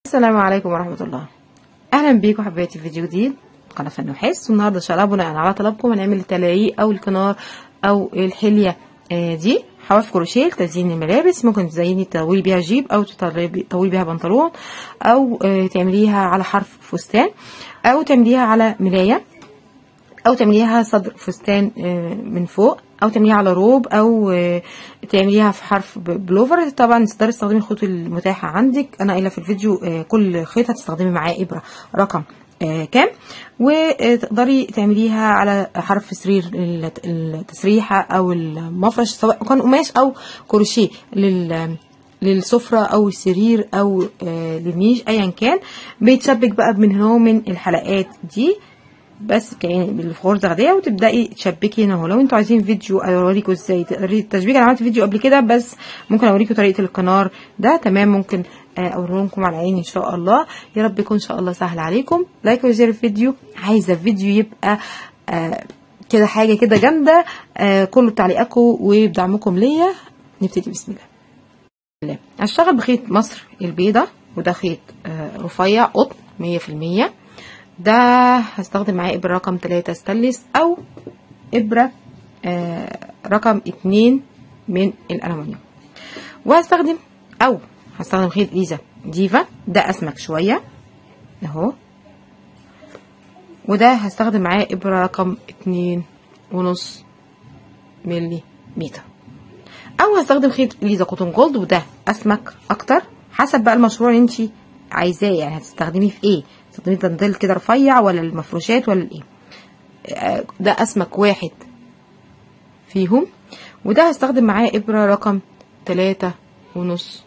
السلام عليكم ورحمة الله أهلا بيكم حبايبي في فيديو جديد قناة فن وحس والنهاردة إن شاء الله بناء على طلبكم هنعمل التلاقي أو الكنار أو الحلية آه، دي حواف كروشيه لتزيين الملابس ممكن تزيني تطويل بيها جيب أو تطويل بيها بنطلون أو آه، تعمليها على حرف فستان أو تعمليها على ملاية او تعمليها صدر فستان آه، من فوق او تعمليها على روب او آه، تعمليها في حرف ب- بلوفر طبعا تقدري تستخدمي الخيوط المتاحه عندك انا قايله في الفيديو آه، كل خيط هتستخدمي معاه ابره رقم آه، كام وتقدري تعمليها على حرف سرير الت- التسريحه او المفرش سواء كان قماش او كروشيه لل للسفرة أو السرير أو آه للنيش أيا كان بيتشبك بقى من هنا من الحلقات دي بس كأن بالغرزة غدية وتبدأي تشبكي هنا اهو لو انتوا عايزين فيديو اوريكم ازاي تقدري التشبيك انا عملت فيديو قبل كده بس ممكن اوريكم طريقة القنار ده تمام ممكن آه، اوريكم على عيني ان شاء الله يا رب يكون ان شاء الله سهل عليكم لايك وشير الفيديو عايزة الفيديو يبقى آه كده حاجة كده جامدة آه كله بتعليقاتكم وبدعمكم ليا نبتدي بسم الله الله هشتغل بخيط مصر البيضة وده خيط آه، رفيع قطن مية في المية ده هستخدم معاه إبرة رقم تلاتة ستانلس أو إبرة آه، رقم اتنين من الألمنيوم وهستخدم أو هستخدم خيط ليزا ديفا ده أسمك شوية أهو وده هستخدم معاه إبرة رقم اتنين ونص ملي متر او هستخدم خيط ليزا كوتون جولد وده اسمك اكتر حسب بقى المشروع اللي انت عايزاه يعني هتستخدميه في ايه تستخدميه دانتيل كده رفيع ولا المفروشات ولا الايه آه، ده اسمك واحد فيهم وده هستخدم معاه ابرة رقم تلاتة ونص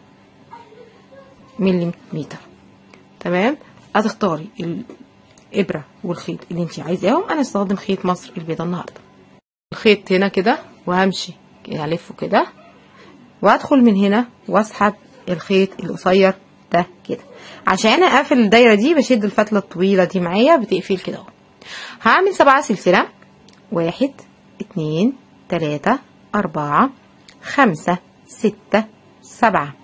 مليمتر تمام هتختاري الابرة والخيط اللي انت عايزاهم انا هستخدم خيط مصر البيضة النهارده الخيط هنا كده وهمشي كده الفه كده وادخل من هنا واسحب الخيط القصير ده كده عشان اقفل الدايره دي بشد الفتله الطويله دي معايا بتقفل كده اهو هعمل سبعة سلسله واحد اتنين تلاتة أربعة خمسة ستة سبعة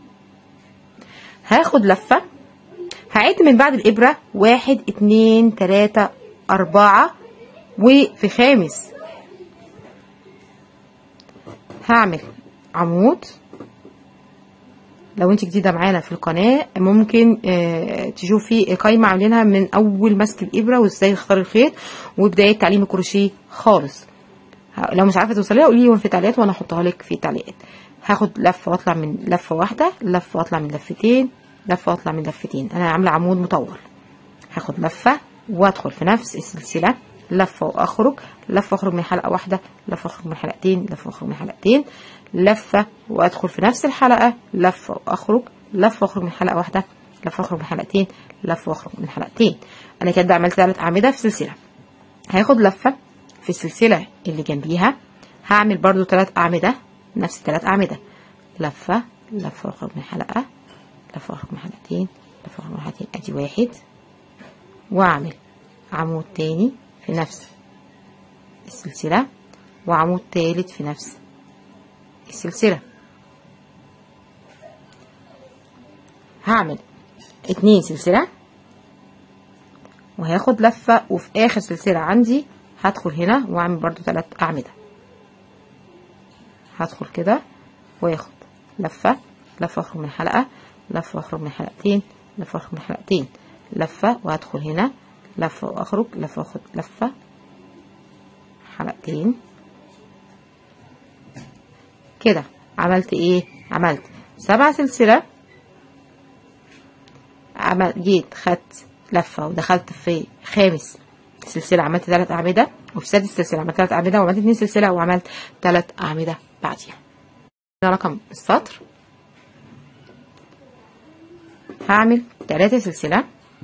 هاخد لفة هعد من بعد الإبرة واحد اتنين تلاتة أربعة وفي خامس هعمل عمود لو انت جديده معانا في القناه ممكن آه تشوفي قايمه عاملينها من اول مسك الابره وازاي تختار الخيط وبدايه تعليم الكروشيه خالص ه- لو مش عارفه توصليها قولي لي في التعليقات وانا احطها لك في التعليقات هاخد لفه واطلع من لفه واحده لفه واطلع من لفتين لفه واطلع من لفتين انا عامله عمود مطول هاخد لفه وادخل في نفس السلسله لفه واخرج لفه واخرج من حلقه واحده لفه واخرج من حلقتين لفه واخرج من حلقتين لفه وادخل في نفس الحلقه لفه واخرج لفه واخرج من حلقه واحده لفه واخرج من حلقتين لفه واخرج من حلقتين انا كده عملت ثلاث اعمده في سلسله هاخد لفه في السلسله اللي جنبيها هعمل برضو ثلاث اعمده نفس الثلاث اعمده لفه لفه واخرج من حلقه لفه واخرج من حلقتين لفه واخرج من حلقتين ادي واحد واعمل عمود تاني في نفس السلسلة وعمود تالت في نفس السلسلة هعمل اتنين سلسلة وهاخد لفة وفي اخر سلسلة عندي هدخل هنا واعمل برضو تلات اعمدة هدخل كده واخد لفة لفة اخرج من حلقة لفة اخرج من حلقتين لفة اخرج من حلقتين لفة وهدخل هنا لفة واخرج لفة واخد لفة حلقتين كده عملت ايه عملت سبع سلسلة عمل جيت خدت لفة ودخلت في خامس سلسلة عملت ثلاث أعمدة وفي سادس سلسلة عملت ثلاث أعمدة وعملت اتنين سلسلة وعملت ثلاث أعمدة بعديها ده رقم السطر هعمل ثلاثة سلسلة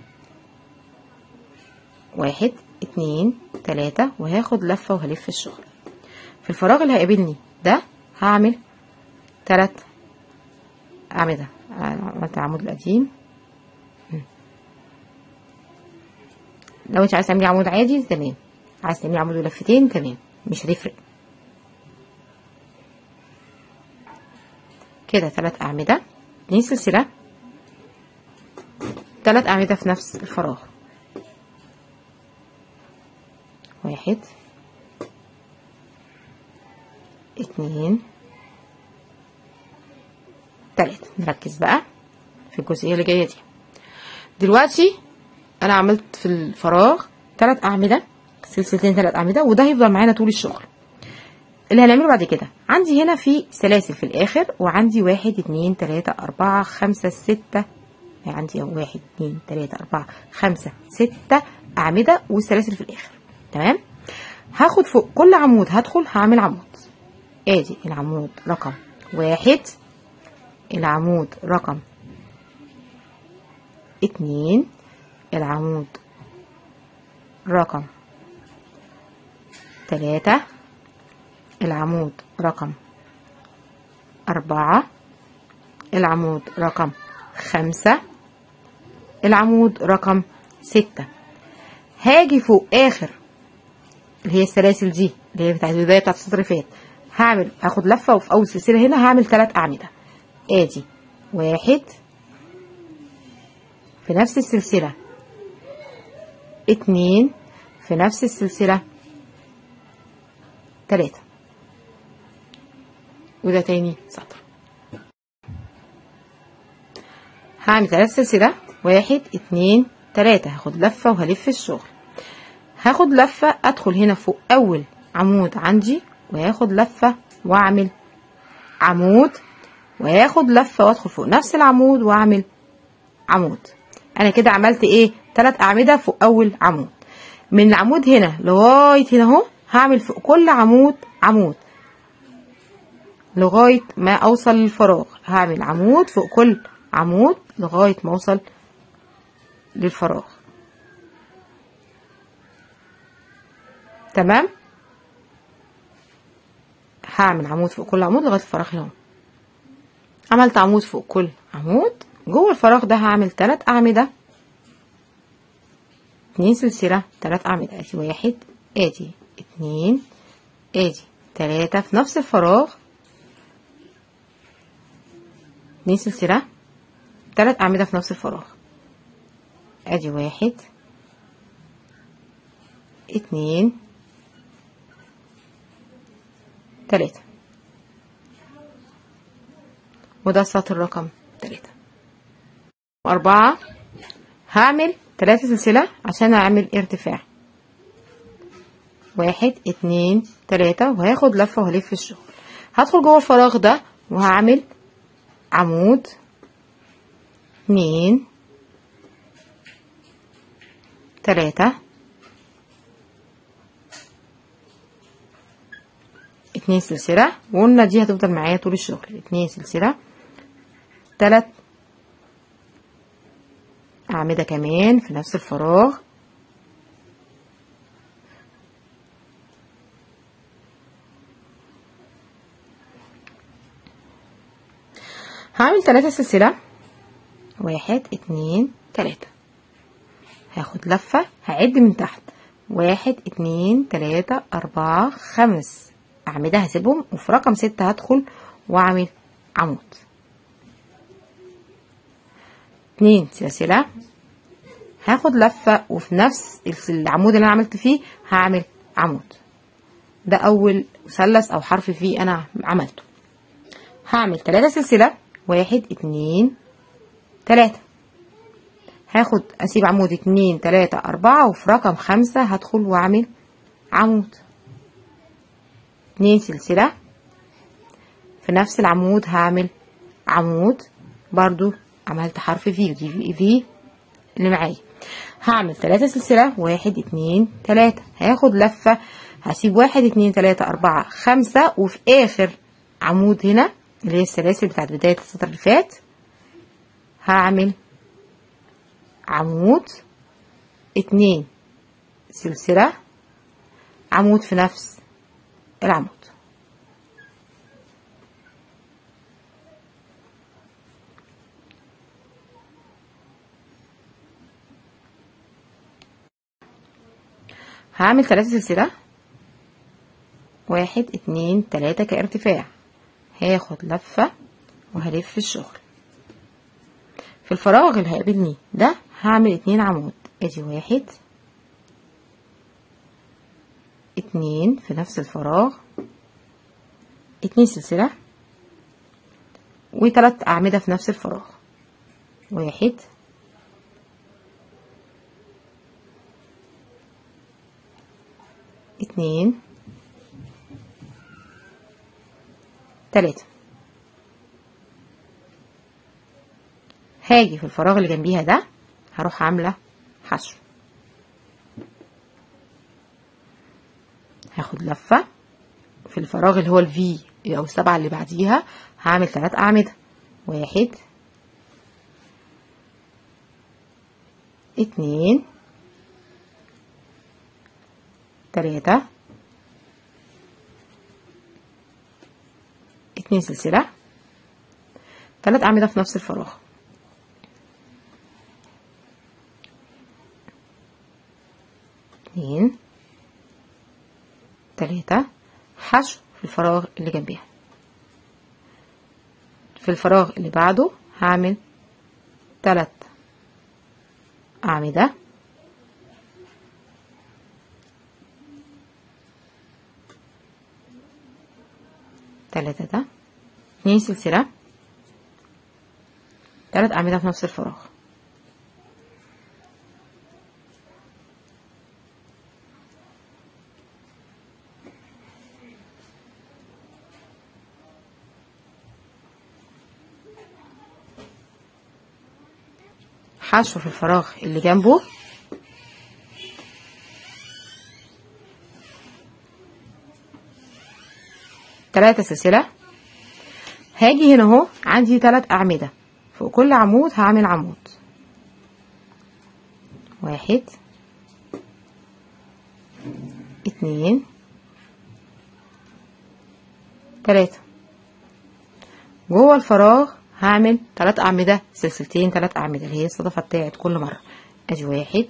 واحد اتنين تلاتة وهاخد لفة وهلف الشغل في الفراغ اللي هيقابلني ده هعمل تلات أعمدة عملت العمود القديم لو انت عايز تعملي عمود عادي تمام عايز تعملي عمود ولفتين تمام مش هتفرق كده تلات أعمدة اتنين سلسلة تلات أعمدة في نفس الفراغ واحد اتنين تلاتة نركز بقى في الجزئية اللي جاية دي دلوقتي أنا عملت في الفراغ تلات أعمدة سلسلتين تلات أعمدة وده هيفضل معانا طول الشغل اللي هنعمله بعد كده عندي هنا في سلاسل في الآخر وعندي واحد اتنين تلاتة أربعة خمسة ستة عندي واحد اتنين تلاتة أربعة خمسة ستة أعمدة والسلاسل في الآخر تمام هاخد فوق كل عمود هدخل هعمل عمود ادي العمود رقم واحد العمود رقم اتنين العمود رقم تلاتة العمود رقم أربعة العمود رقم خمسة العمود رقم ستة هاجي فوق آخر اللي هي السلاسل دي اللي هي بتاعت البداية بتاعت السطر اللي فات هعمل هاخد لفة وفي أول سلسلة هنا هعمل تلات أعمدة آدي واحد في نفس السلسلة اتنين في نفس السلسلة تلاتة وده تاني سطر هعمل تلات سلسلة واحد اتنين تلاتة هاخد لفة وهلف الشغل هاخد لفة ادخل هنا فوق اول عمود عندي وهاخد لفة واعمل عمود وهاخد لفة وادخل فوق نفس العمود واعمل عمود انا كده عملت ايه تلات اعمدة فوق اول عمود من العمود هنا لغاية هنا اهو هعمل فوق كل عمود عمود لغاية ما اوصل للفراغ هعمل عمود فوق كل عمود لغاية ما اوصل للفراغ تمام هعمل عمود فوق كل عمود لغاية الفراغ هنا عملت عمود فوق كل عمود جوه الفراغ ده هعمل تلات أعمدة اتنين سلسلة تلات أعمدة ادي واحد ادي اتنين ادي تلاتة في نفس الفراغ اتنين سلسلة تلات أعمدة في نفس الفراغ ادي واحد اتنين تلاتة وده السطر رقم تلاتة وأربعة هعمل تلاتة سلسلة عشان أعمل ارتفاع واحد اتنين تلاتة وهاخد لفة وهلف الشغل هدخل جوه الفراغ ده وهعمل عمود اتنين تلاتة اتنين سلسلة وقلنا دي هتفضل معايا طول الشغل اتنين سلسلة تلات أعمدة كمان في نفس الفراغ هعمل تلاتة سلسلة واحد اتنين تلاتة هاخد لفة هعد من تحت واحد اتنين تلاتة أربعة خمس أعمدة هسيبهم وفي رقم ستة هدخل وأعمل عمود اتنين سلسلة هاخد لفة وفي نفس العمود اللي أنا عملت فيه هعمل عمود ده أول مثلث أو حرف فيه أنا عملته هعمل تلاتة سلسلة واحد اتنين تلاتة هاخد أسيب عمود اتنين تلاتة أربعة وفي رقم خمسة هدخل وأعمل عمود اتنين سلسلة في نفس العمود هعمل عمود برضو عملت حرف في ودي في في اللي معايا هعمل تلاتة سلسلة واحد اتنين تلاتة هاخد لفة هسيب واحد اتنين تلاتة أربعة خمسة وفي آخر عمود هنا اللي هي السلاسل بتاعت بداية السطر اللي فات هعمل عمود اتنين سلسلة عمود في نفس العمود هعمل ثلاثة سلسلة واحد اتنين تلاتة كارتفاع هاخد لفة وهلف الشغل في الفراغ اللي هيقابلني ده هعمل اتنين عمود ادي واحد اتنين في نفس الفراغ اتنين سلسلة وتلات أعمدة في نفس الفراغ واحد اتنين تلاتة هاجي في الفراغ اللي جنبيها ده هروح عاملة حشو هاخد لفة في الفراغ اللي هو الفي او السبعة اللي بعديها هعمل تلات أعمدة واحد اتنين تلاتة اتنين سلسلة تلات أعمدة في نفس الفراغ اتنين تلاتة حشو في الفراغ اللي جنبيها في الفراغ اللي بعده هعمل تلات أعمدة تلاتة ده اتنين سلسلة تلات أعمدة في نفس الفراغ حشو في الفراغ اللي جنبه تلاتة سلسلة هاجي هنا اهو عندي تلات أعمدة فوق كل عمود هعمل عمود واحد اتنين تلاتة جوه الفراغ هعمل تلات أعمدة سلسلتين تلات أعمدة اللي هي الصدفة بتاعت كل مرة ادي واحد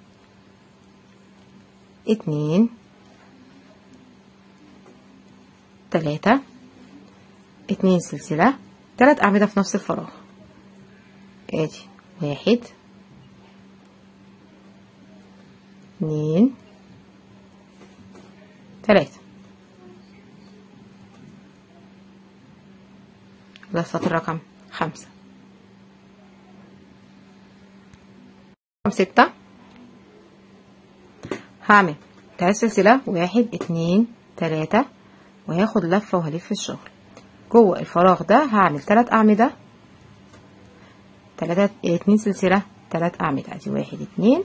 اتنين تلاتة اتنين سلسلة تلات أعمدة في نفس الفراغ ادي واحد اتنين تلاتة ده السطر رقم خمسة رقم ستة هعمل تلات سلسلة واحد اتنين تلاتة وهاخد لفة وهلف الشغل جوه الفراغ ده هعمل تلات أعمدة تلاتة اتنين سلسلة تلات أعمدة ادي واحد اتنين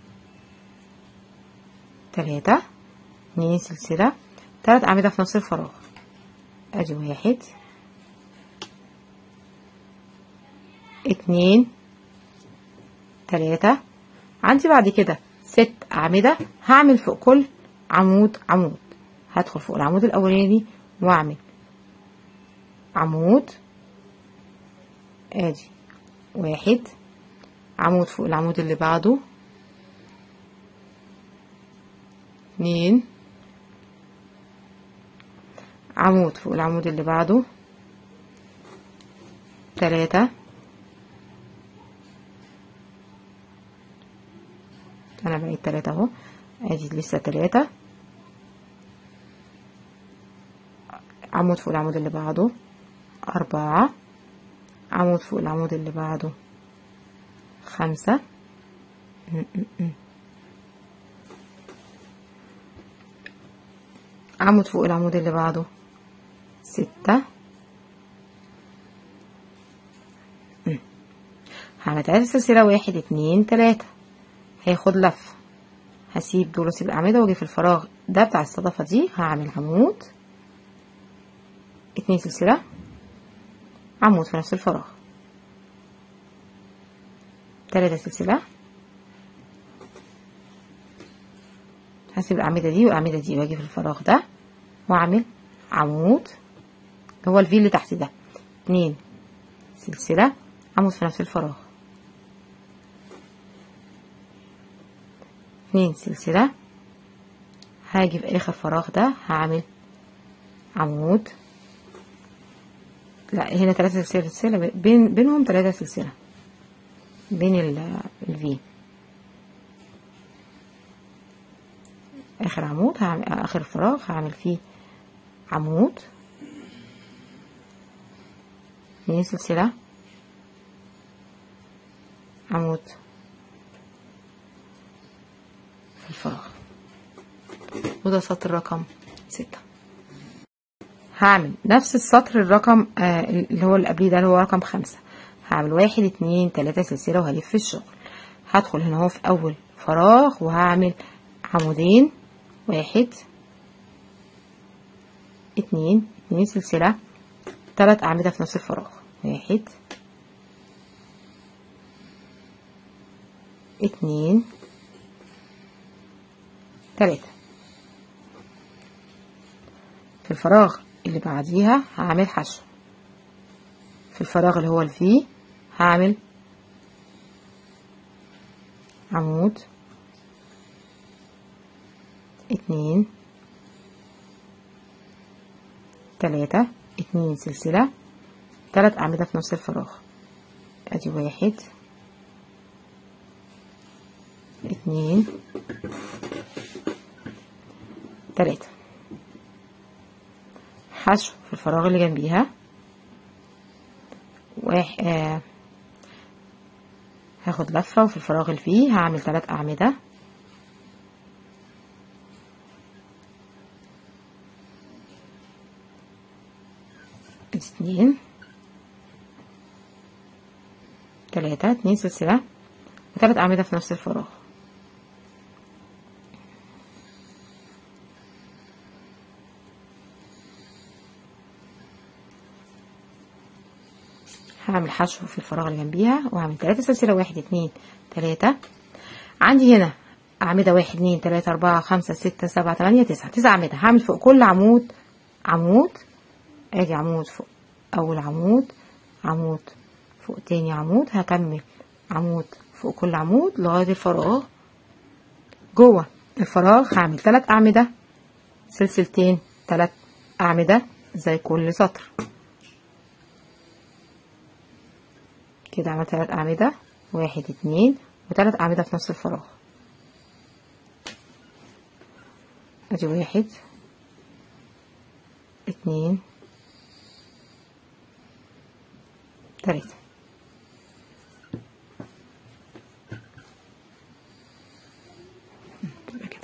تلاتة اتنين سلسلة تلات أعمدة في نفس الفراغ ادي واحد اتنين تلاتة عندي بعد كده ست أعمدة هعمل فوق كل عمود عمود هدخل فوق العمود الأولاني وأعمل عمود ادي واحد عمود فوق العمود اللي بعده اتنين عمود فوق العمود اللي بعده تلاتة انا بقيت تلاتة اهو ادي لسه تلاتة عمود فوق العمود اللي بعده أربعة عمود فوق العمود اللي بعده خمسة عمود فوق العمود اللي بعده ستة هعمل تلاتة سلسلة واحد اتنين تلاتة هاخد لفة هسيب دول واسيب الأعمدة واجي في الفراغ ده بتاع الصدفة دي هعمل عمود اتنين سلسلة عمود في نفس الفراغ تلاتة سلسلة هسيب الأعمدة دي والأعمدة دي واجي في الفراغ ده واعمل عمود هو الفي اللي تحت ده اتنين سلسلة عمود في نفس الفراغ اتنين سلسلة هاجي في اخر فراغ ده هعمل عمود لا هنا تلاتة سلسلة سلسلة بين بينهم تلاتة سلسلة بين الفي اخر عمود هعمل اخر فراغ هعمل فيه عمود اتنين سلسلة عمود في الفراغ وده سطر رقم ستة هعمل نفس السطر الرقم آه اللي هو اللي قبليه ده اللي هو رقم خمسة هعمل واحد اتنين تلاتة سلسلة وهلف في الشغل هدخل هنا اهو في أول فراغ وهعمل عمودين واحد اتنين اتنين سلسلة تلات أعمدة في نفس الفراغ واحد اتنين تلاتة في الفراغ اللي بعديها هعمل حشو في الفراغ اللي هو الفي هعمل عمود اتنين تلاتة اتنين سلسلة تلات أعمدة في نفس الفراغ ادي واحد اتنين تلاتة حشو في الفراغ اللي جنبيها واحد آه هاخد لفة وفي الفراغ اللي فيه هعمل تلات أعمدة اتنين تلاتة اتنين سلسلة وتلات أعمدة في نفس الفراغ هعمل حشو في الفراغ اللي جنبيها وهعمل تلاتة سلسلة واحد اتنين تلاتة عندي هنا أعمدة واحد اتنين تلاتة أربعة خمسة ستة سبعة تمانية تسعة تسعة أعمدة هعمل فوق كل عمود عمود ادي عمود فوق أول عمود عمود فوق تاني عمود هكمل عمود فوق كل عمود لغاية الفراغ جوه الفراغ هعمل تلات أعمدة سلسلتين تلات أعمدة زي كل سطر كده عملت تلات أعمدة واحد اتنين وتلات أعمدة في نفس الفراغ ادي واحد اتنين تلاتة تبقى كده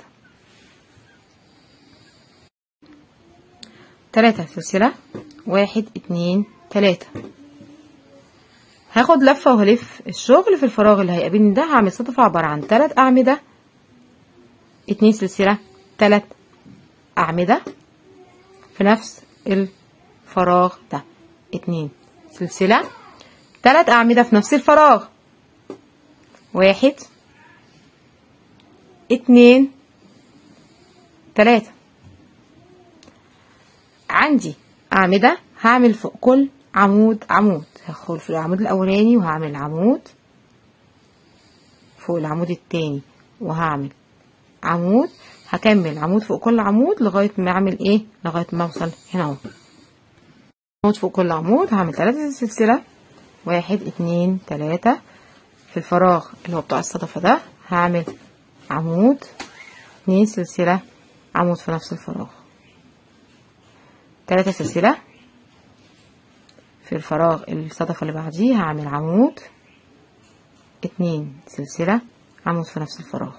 تلاتة سلسلة واحد اتنين تلاتة هاخد لفة وهلف الشغل في الفراغ اللي هيقابلني ده هعمل صدفة عبارة عن تلات أعمدة اتنين سلسلة تلات أعمدة في نفس الفراغ ده اتنين سلسلة تلات أعمدة في نفس الفراغ واحد اتنين تلاتة عندي أعمدة هعمل فوق كل عمود عمود هدخل في العمود الأولاني وهعمل عمود فوق العمود التاني وهعمل عمود هكمل عمود فوق كل عمود لغاية ما اعمل ايه لغاية ما اوصل هنا اهو عمود فوق كل عمود هعمل تلاتة سلسلة واحد اتنين تلاتة في الفراغ اللي هو بتاع الصدفة ده هعمل عمود اتنين سلسلة عمود في نفس الفراغ تلاتة سلسلة في الفراغ الصدفة اللي بعديه هعمل عمود اتنين سلسلة عمود في نفس الفراغ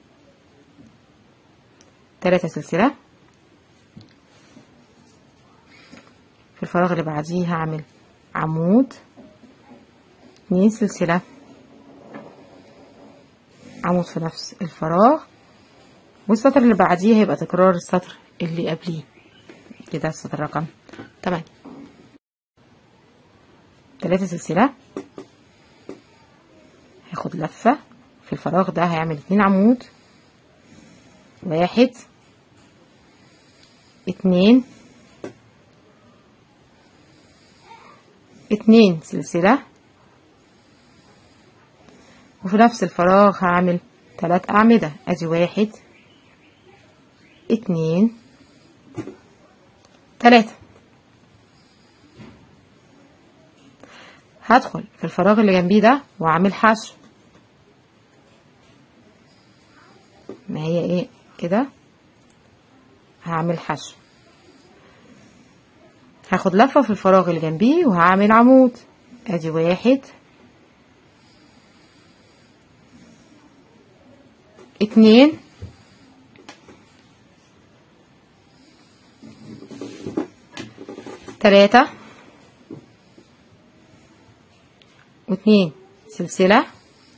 تلاتة سلسلة في الفراغ اللي بعديه هعمل عمود اتنين سلسلة عمود في نفس الفراغ والسطر اللي بعديه هيبقى تكرار السطر اللي قبليه كده السطر رقم تمانية تلاتة سلسلة هاخد لفة في الفراغ ده هيعمل اتنين عمود واحد اتنين اتنين سلسلة وفي نفس الفراغ هعمل تلات أعمدة ادي واحد اتنين تلاتة هدخل في الفراغ اللي جنبيه ده واعمل حشو ما هي ايه كده هعمل حشو هاخد لفة في الفراغ اللي جنبيه وهعمل عمود ادي واحد اتنين تلاتة واتنين سلسلة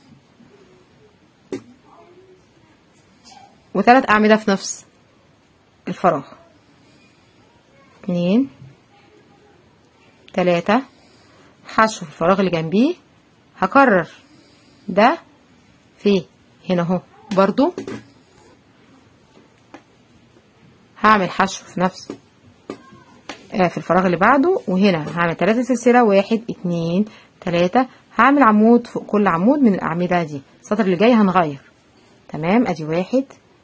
وثلاث أعمدة في نفس الفراغ اتنين تلاتة حشو في الفراغ اللي جنبيه هكرر ده في هنا اهو برضو هعمل حشو في نفس آه في الفراغ اللي بعده وهنا هعمل تلاتة سلسلة واحد اتنين تلاتة هعمل عمود فوق كل عمود من الأعمدة دي السطر اللي جاي هنغير تمام ادي واحد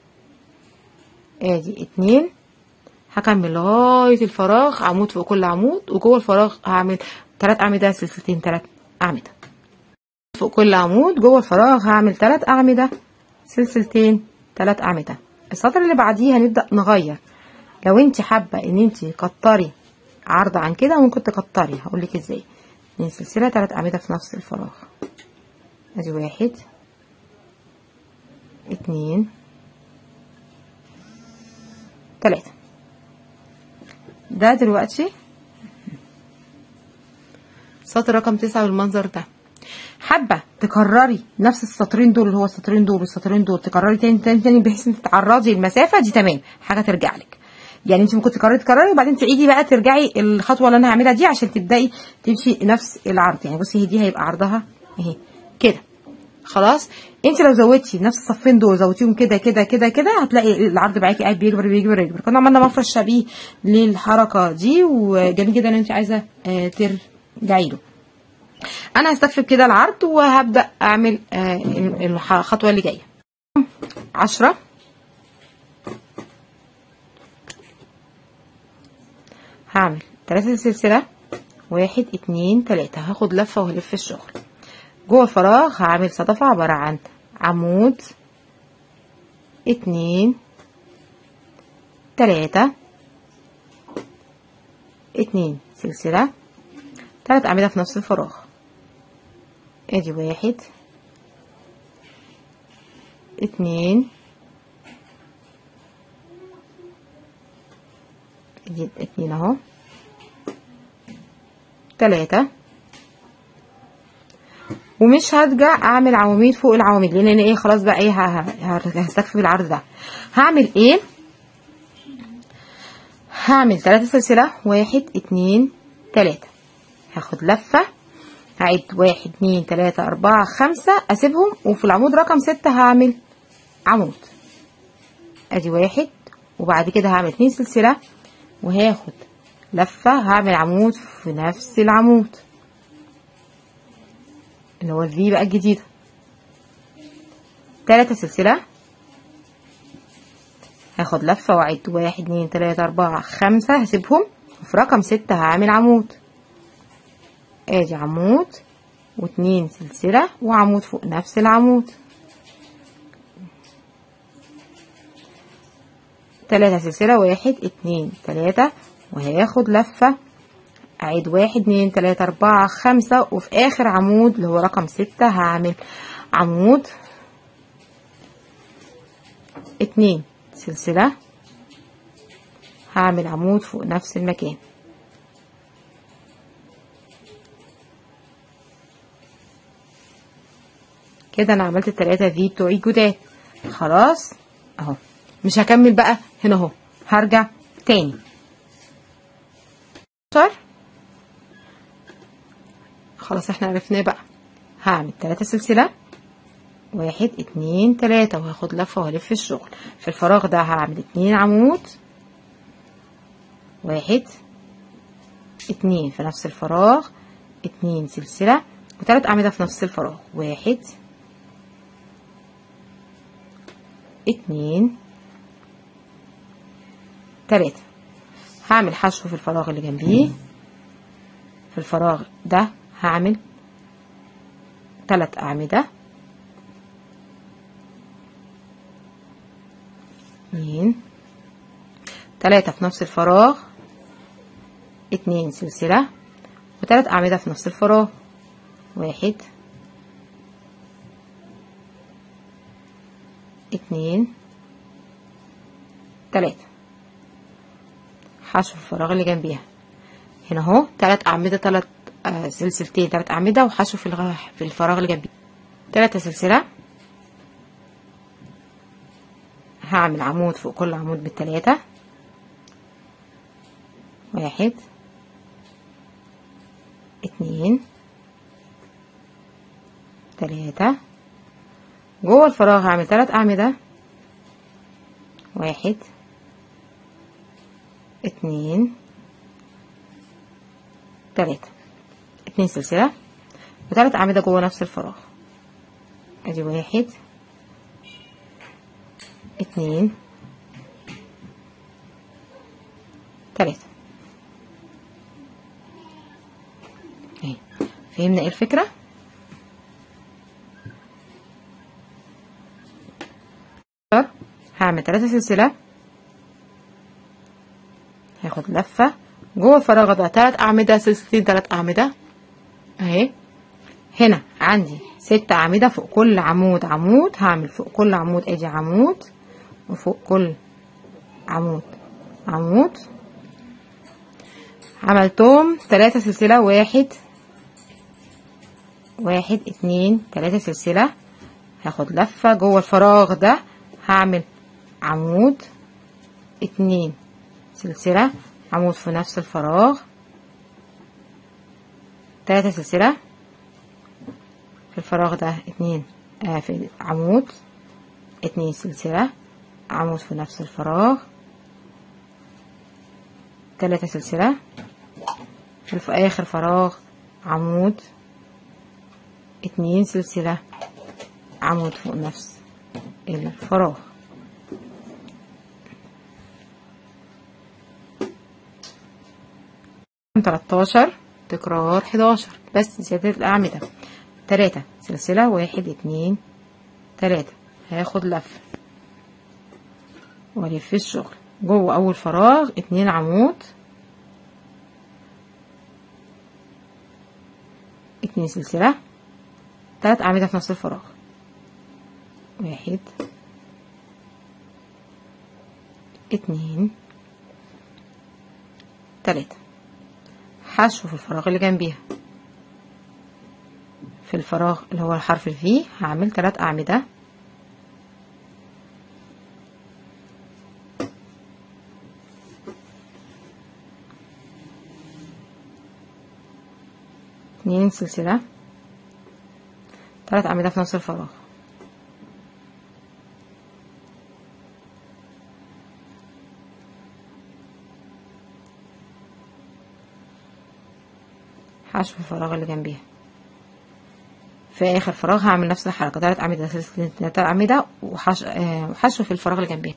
ادي اتنين هكمل لغاية الفراغ عمود فوق كل عمود وجوه الفراغ هعمل تلات أعمدة سلسلتين تلات أعمدة فوق كل عمود جوه الفراغ هعمل تلات أعمدة سلسلتين تلات أعمدة السطر اللي بعديه هنبدأ نغير لو انت حابة ان انت كتري عرض عن كده ممكن تكتري هقولك ازاي اتنين سلسلة تلات أعمدة في نفس الفراغ ادي واحد اتنين تلاتة ده دلوقتي سطر رقم تسعة بالمنظر ده حابة تكرري نفس السطرين دول اللي هو السطرين دول والسطرين دول تكرري تاني تاني تاني بحيث ان تتعرضي المسافة دي تمام حاجة ترجع لك يعني انت ممكن تكرري تكرري وبعدين تعيدي بقى ترجعي الخطوة اللي انا هعملها دي عشان تبدأي تمشي نفس العرض يعني بصي هي دي هيبقى عرضها اهي كده خلاص انت لو زودتي نفس الصفين دول زودتيهم كده كده كده كده هتلاقي العرض معاكي قاعد بيكبر بيكبر بيكبر كنا عملنا مفرش شبيه للحركه دي وجميل جدا ان انت عايزه اه ترجعي له انا هستكفي كده العرض وهبدا اعمل اه الخطوه اللي جايه عشرة هعمل تلاتة سلسلة واحد اتنين تلاتة هاخد لفة وهلف الشغل جوه الفراغ هعمل صدفة عبارة عن عمود اتنين تلاتة اتنين سلسلة تلات أعمدة في نفس الفراغ ادي واحد اتنين ادي اتنين اهو تلاتة ومش هرجع اعمل عواميد فوق العواميد لان انا ايه خلاص بقى ايه هستكفي بالعرض ده هعمل ايه هعمل تلاتة سلسلة واحد اتنين تلاتة هاخد لفة هعيد واحد اتنين تلاتة اربعة خمسة اسيبهم وفي العمود رقم ستة هعمل عمود ادي واحد وبعد كده هعمل اتنين سلسلة وهاخد لفة هعمل عمود في نفس العمود اللي هو الفي بقى الجديدة تلاتة سلسلة هاخد لفة واعد واحد اتنين تلاتة اربعة خمسة هسيبهم وفي رقم ستة هعمل عمود ادي عمود واتنين سلسلة وعمود فوق نفس العمود تلاتة سلسلة واحد اتنين تلاتة وهاخد لفة اعيد واحد اتنين تلاتة اربعة خمسة وفي اخر عمود اللي هو رقم ستة هعمل عمود اتنين سلسلة هعمل عمود فوق نفس المكان كده انا عملت التلاتة في بتوعي جداد خلاص اهو مش هكمل بقى هنا اهو هرجع تاني خلاص احنا عرفناه بقى هعمل تلاتة سلسلة واحد اتنين تلاتة وهاخد لفة وهلف الشغل في الفراغ ده هعمل اتنين عمود واحد اتنين في نفس الفراغ اتنين سلسلة وتلات أعمدة في نفس الفراغ واحد اتنين تلاتة هعمل حشو في الفراغ اللي جنبيه في الفراغ ده هعمل تلات أعمدة اتنين تلاتة في نفس الفراغ اتنين سلسلة وتلات أعمدة في نفس الفراغ واحد اتنين تلاتة حشو الفراغ اللي جنبيها هنا اهو تلات أعمدة تلات آه سلسلتين تلات أعمدة وحشو في الغ... في الفراغ اللي جنبيها تلاتة سلسلة هعمل عمود فوق كل عمود بالتلاتة واحد اتنين تلاتة جوه الفراغ هعمل تلات أعمدة واحد اتنين تلاتة اتنين سلسلة وتلات أعمدة جوه نفس الفراغ ادي واحد اتنين تلاتة اهي فهمنا ايه الفكرة هعمل تلاتة سلسلة هاخد لفة جوه الفراغ ده تلات أعمدة سلسلتين تلات أعمدة اهي هنا عندي ست أعمدة فوق كل عمود عمود هعمل فوق كل عمود ادي عمود وفوق كل عمود عمود عملتهم تلاتة سلسلة واحد واحد اتنين تلاتة سلسلة هاخد لفة جوه الفراغ ده هعمل عمود اتنين سلسلة عمود في نفس الفراغ تلاتة سلسلة في الفراغ ده اتنين آه في عمود اتنين سلسلة عمود في نفس الفراغ تلاتة سلسلة في آخر فراغ عمود اتنين سلسلة عمود فوق نفس الفراغ تلاتاشر تكرار حداشر بس زيادة الأعمدة تلاتة سلسلة واحد اتنين تلاتة هاخد لفة والف الشغل جوه أول فراغ اتنين عمود اتنين سلسلة تلات أعمدة في نفس الفراغ واحد اتنين تلاتة حشو في الفراغ اللي جنبيها في الفراغ اللي هو الحرف الفي هعمل تلات أعمدة اتنين سلسلة تلات أعمدة في نفس الفراغ حشو الفراغ اللي جنبيها في اخر فراغ هعمل نفس الحركه تلات اعمده سلسلتين تلات اعمده وحشو آه وحشو في الفراغ اللي جنبيها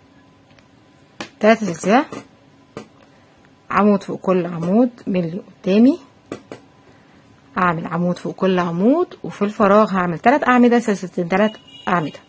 تلاتة سلسله عمود فوق كل عمود من اللي قدامي اعمل عمود فوق كل عمود وفي الفراغ هعمل تلات اعمده سلسلتين تلات اعمده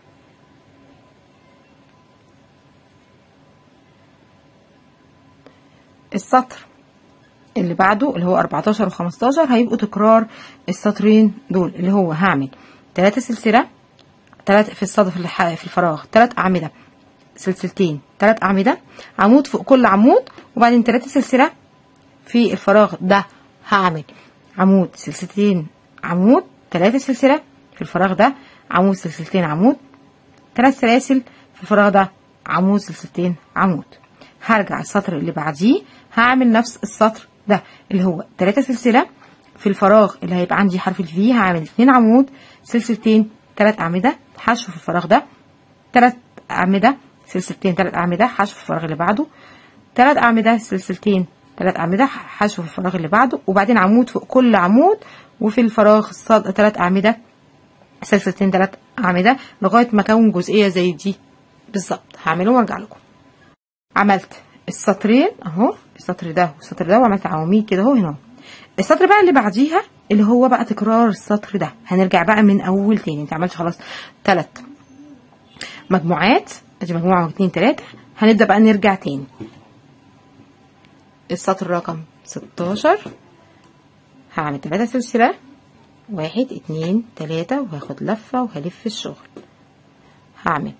السطر اللي بعده اللي هو 14 و 15 هيبقوا تكرار السطرين دول اللي هو هعمل تلاتة سلسلة تلاتة في الصدف اللي في الفراغ تلات أعمدة سلسلتين تلات أعمدة عمود فوق كل عمود وبعدين تلاتة سلسلة في الفراغ ده هعمل عمود سلسلتين عمود تلاتة سلسلة في الفراغ ده عمود سلسلتين عمود تلات سلاسل في الفراغ ده عمود سلسلتين عمود هرجع السطر اللي بعديه هعمل نفس السطر ده اللي هو تلاتة سلسلة في الفراغ اللي هيبقى عندي حرف الفي هعمل اتنين عمود سلسلتين تلات أعمدة حشو في الفراغ ده تلات أعمدة سلسلتين تلات أعمدة حشو في الفراغ اللي بعده تلات أعمدة سلسلتين تلات أعمدة حشو في الفراغ اللي بعده وبعدين عمود فوق كل عمود وفي الفراغ الصاد تلات أعمدة سلسلتين تلات أعمدة لغاية ما أكون جزئية زي دي بالظبط هعمله وارجع لكم عملت السطرين اهو السطر ده والسطر ده وعملت عواميد كده اهو هنا السطر بقى اللي بعديها اللي هو بقى تكرار السطر ده هنرجع بقى من اول تاني انت عملت خلاص تلات مجموعات ادي مجموعة اتنين تلاتة هنبدأ بقى نرجع تاني السطر رقم ستاشر هعمل تلاتة سلسلة واحد اتنين تلاتة وهاخد لفة وهلف الشغل هعمل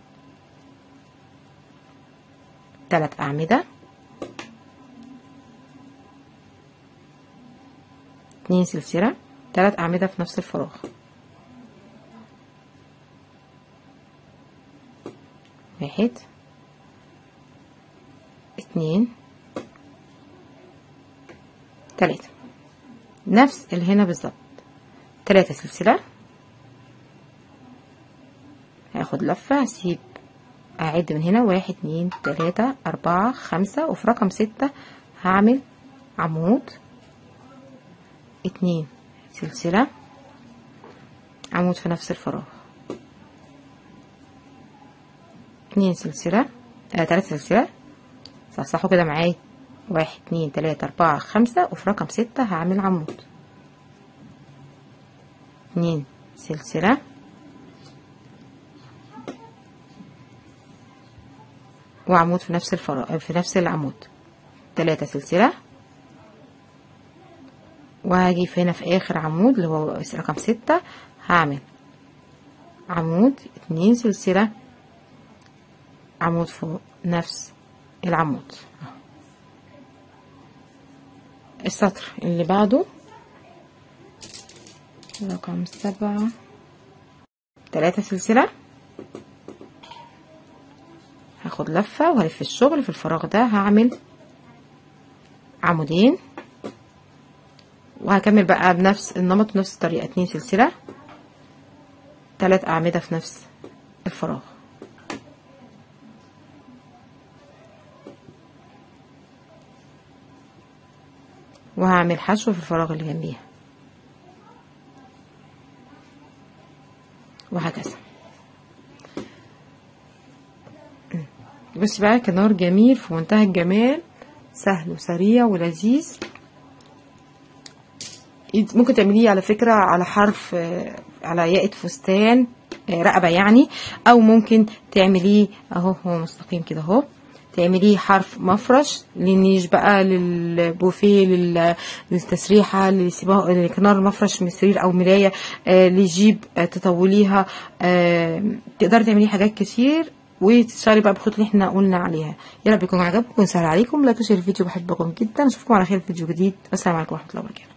تلات أعمدة اتنين سلسلة تلات أعمدة في نفس الفراغ واحد اتنين تلاتة نفس اللي هنا بالظبط تلاتة سلسلة هاخد لفة هسيب أعد من هنا واحد اتنين تلاتة أربعة خمسة وفي رقم ستة هعمل عمود اتنين سلسلة عمود في نفس الفراغ اتنين سلسلة آه تلاتة سلسلة صحصحوا كده معايا واحد اتنين تلاتة أربعة خمسة وفي رقم ستة هعمل عمود اتنين سلسلة وعمود في نفس الفراغ في نفس العمود تلاتة سلسلة وهاجي في هنا في آخر عمود اللي هو رقم ستة هعمل عمود اتنين سلسلة عمود فوق نفس العمود السطر اللي بعده رقم سبعة تلاتة سلسلة هاخد لفة وهلف الشغل في الفراغ ده هعمل عمودين وهكمل بقى بنفس النمط بنفس الطريقة اتنين سلسلة تلات أعمدة في نفس الفراغ وهعمل حشو في الفراغ اللي جنبيها وهكذا بصي بقى كنار جميل في منتهى الجمال سهل وسريع ولذيذ ممكن تعمليه على فكرة على حرف على ياقة فستان رقبة يعني او ممكن تعمليه اهو هو مستقيم كده اهو تعمليه حرف مفرش للنيش بقى للبوفيه للتسريحة لكنار مفرش من السرير او مراية لجيب تطوليها تقدري تعمليه حاجات كتير وتشتغلي بقى بالخطوط اللي احنا قلنا عليها يا رب يكون عجبكم وسهل عليكم لا تشير الفيديو بحبكم جدا اشوفكم على خير في فيديو جديد والسلام عليكم ورحمه الله وبركاته